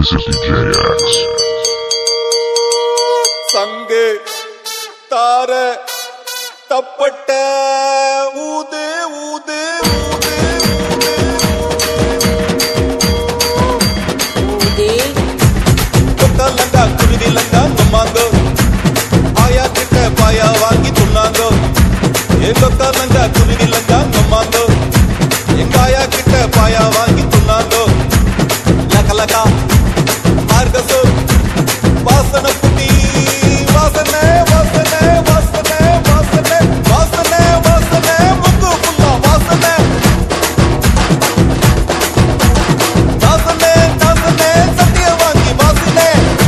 This is DJX. சங்கு தார தப்பட்ட ஊது ஊது ஊது ஊதே கொத்தலங்கா குருவிலங்கா நம்மாங்கோ ஆயா கிட்ட பாயா வாங்கி துண்ணாங்கோ ஏ கொத்தலங்கா குருவிலங்கா நம்மாங்கோ எங்க ஆயா கிட்ட பாயா வாங்கி துண்ணாங்கோ லகலகா மார்கசோ வாசன புட்டி வாசனை வாசனை வாசனை வாசனை வாசனை வாசனை முக்கு புல்லா வாசனை வாசனை வாசனை சத்திய வாங்கி வாசனை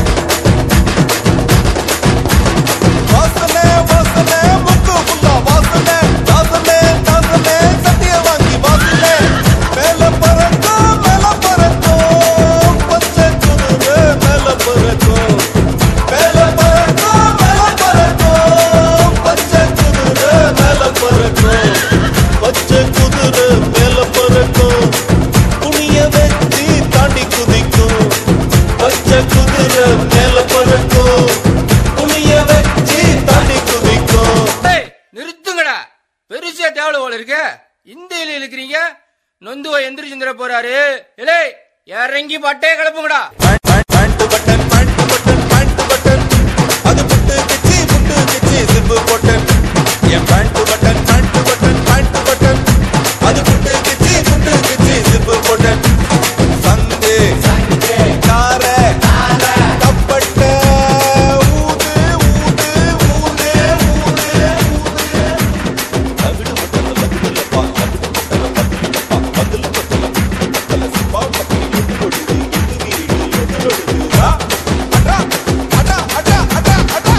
வாசனை வாசனை முக்கு புல்லா வாசனை வாசனை வாசனை சத்திய வாங்கி வாசனை மேல பறக்கும் மேல பறக்கும் பச்சை குருவே மேல பறக்கும் மேல பறக்கும் மேல பறக்கும் பச்சை குருவே மேல பறக்கும் பச்சை குதிரை மேல பறக்கும் துணிய வச்சு தாண்டி குதிக்கும் பச்சை குதிரை மேல பறக்கும் துணிய வச்சு தாண்டி குதிக்கும் ஏய், நிறுத்துங்கடா பெருசா டேவல போல இருக்கு இந்த இலையில இருக்கிறீங்க நொந்துவ எந்திரிச்சுந்திர போறாரு இலே இறங்கி பட்டே கிளப்புங்கடா pant button pant button pant button அது புட்டு கிச்சி புட்டு கிச்சி சிப்பு பொட்டன் என் pant button pant button pant button அது புட்டு கிச்சி புட்டு கிச்சி சிப்பு பொட்டன் சந்து கார கப்பட்ட ஊது ஊது ஊது ஊது லகுடு பட்டல லகுடுலப்பா லகுடு பட்டல லகுடுலப்பா பத்தல பத்தல பத்தல சிப்பா பத்தல எட்டு கொடுது எட்டு வீடு எட்டு கொடுது ரா அடா அடா அடா அடா அடா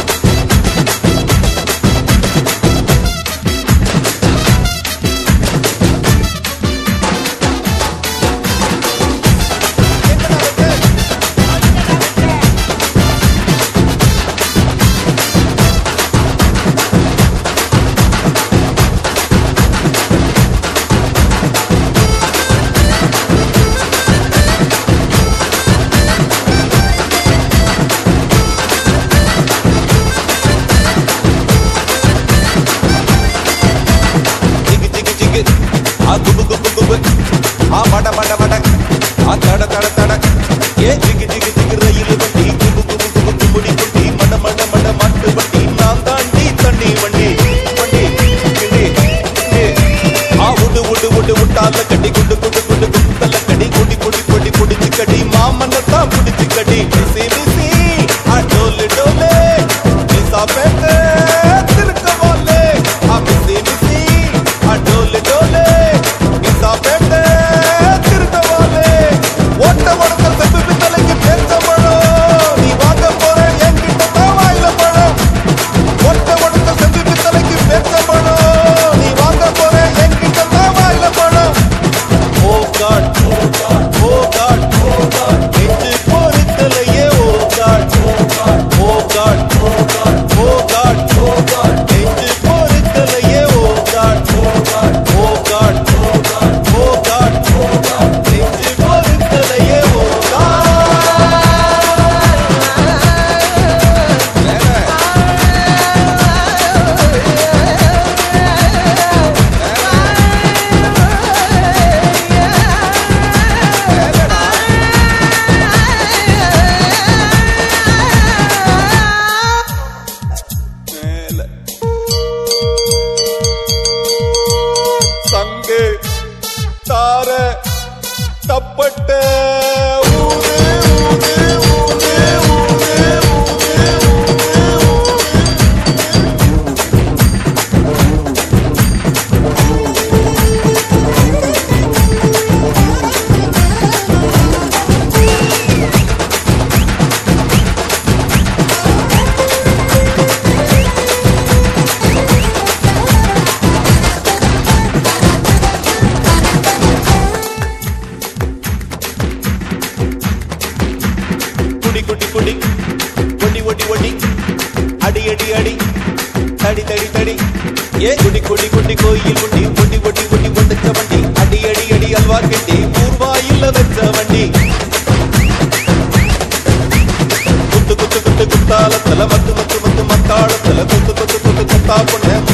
ஜிகு ஜிகு ஜிகு ஆ குபு குபு குபு ஆ மட மட மட ஆ தட தட தட ஏ ஜிகு ஜிகு ஜிகு ரயில் வண்டி குபு குபு குபு குபுடி குண்டி மட மட மட மாட்டு வண்டி நான் தாண்டி தண்ணி வண்டி வண்டி கிண்டி கிண்டி. ஆ உடு உடு உடு உட்டால கடி குண்டு குண்டு குண்டு குண்டல கடி குடி குடி குடி குடிச்சு கடி மாமன்னத்தான் புடிச்சு கடி மிசி மிசி ஆ டோலு டோலே மிசா பேட்டே திருக்க போலே ஆ மிசி மிசி ஆ டோலு டோலே மிசா பேட்டே திருக்க போலே ஓட்ட உடத்த செப்பு பித்தளைக்கு பேச்ச பழம் நீ வாங்க போற என்கிட்ட தான் வாயில பழம் ஒட்ட ஒடுத்த செஞ்சு பித்தளைக்கு பேச்ச பழம் நீ வாங்க போற என்கிட்ட தான் வாயில பழம் oh God oh God oh God oh God நெஞ்சு பொறுத்தலையே oh God oh God oh God oh God oh God oh God நெஞ்சு பொறுத்தலையே oh God oh God oh God oh God oh God oh God நெஞ்சு பொறுத்தலையே oh God மேல சங்கு தார தப்பட்ட ஊது ஊது ஊது ஊது ஊது குடி குடி குடி ஒடி ஒடி ஒடி அடி அடி அடி தடி தடி தடி ஏ குடி குடி குடி கோயில் குடி ஒடி ஒடி ஒடி ஒட்டச்ச வண்டி அடி அடி அடி அல்வா கட்டி ஊர்வாயில வச்ச வண்டி மத்து மத்து மத்து மத்தாளத்துல கொத்து கொத்து கொத்து கொத்தா பொண்ணு